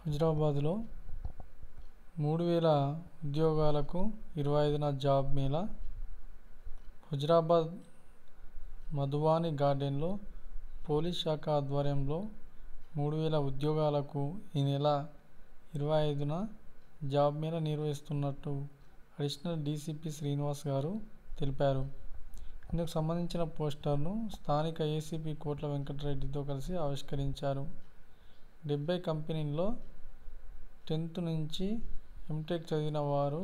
హుజరాబాద్లో మూడు వేల ఉద్యోగాలకు ఇరవై ఐదున జాబ్ మేళా హుజరాబాద్ మధువాని గార్డెన్లో పోలీస్ శాఖ ఆధ్వర్యంలో మూడు వేల ఉద్యోగాలకు ఈ నెల ఇరవై ఐదున జాబ్ మేళా నిర్వహిస్తున్నట్టు అడిషనల్ డీసీపీ శ్రీనివాస్ గారు తెలిపారు ఇందుకు సంబంధించిన పోస్టర్ను స్థానిక ఏసీపీ కోట్ల వెంకటరెడ్డితో కలిసి ఆవిష్కరించారు డెబ్బై కంపెనీల్లో టెన్త్ నుంచి ఎంటెక్ చదివిన వారు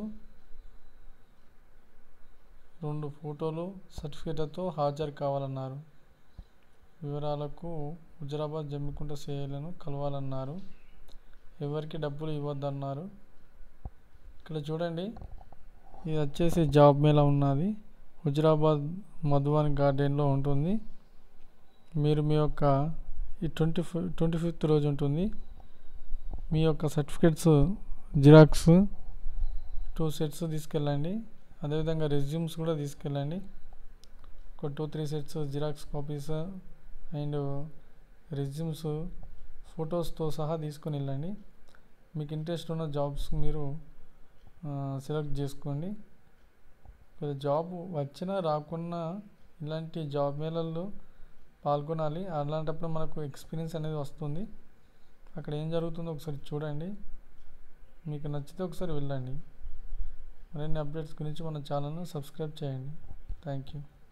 రెండు ఫోటోలు సర్టిఫికేట్లతో హాజరు కావాలన్నారు వివరాలకు హుజరాబాద్ జమ్మికుంట సేయలను కలవాలన్నారు ఎవరికి డబ్బులు ఇవ్వద్దన్నారు ఇక్కడ చూడండి ఇది వచ్చేసి జాబ్ మేళా ఉన్నది హుజరాబాద్ మధువాన్ గార్డెన్లో ఉంటుంది మీరు మీ యొక్క ఈ ట్వంటీ ఫిఫ్ ట్వంటీ ఫిఫ్త్ రోజు ఉంటుంది మీ యొక్క సర్టిఫికెట్స్ జిరాక్స్ టూ సెట్స్ తీసుకెళ్ళండి అదేవిధంగా రెజ్యూమ్స్ కూడా తీసుకెళ్ళండి ఒక two three sets xerox copies and resumes ఫొటోస్తో సహా తీసుకొని వెళ్ళండి మీకు ఇంట్రెస్ట్ ఉన్న జాబ్స్ మీరు సెలెక్ట్ చేసుకోండి జాబ్ వచ్చినా రాకున్నా ఇలాంటి జాబ్ మేళల్లో పాల్గొనాలి అలాంటప్పుడు మనకు ఎక్స్పీరియన్స్ అనేది వస్తుంది అక్కడ ఏం జరుగుతుందో ఒకసారి చూడండి మీకు నచ్చితే ఒకసారి వెళ్ళండి మరిన్ని అప్డేట్స్ గురించి మన ఛానల్ను సబ్స్క్రైబ్ చేయండి థ్యాంక్ యూ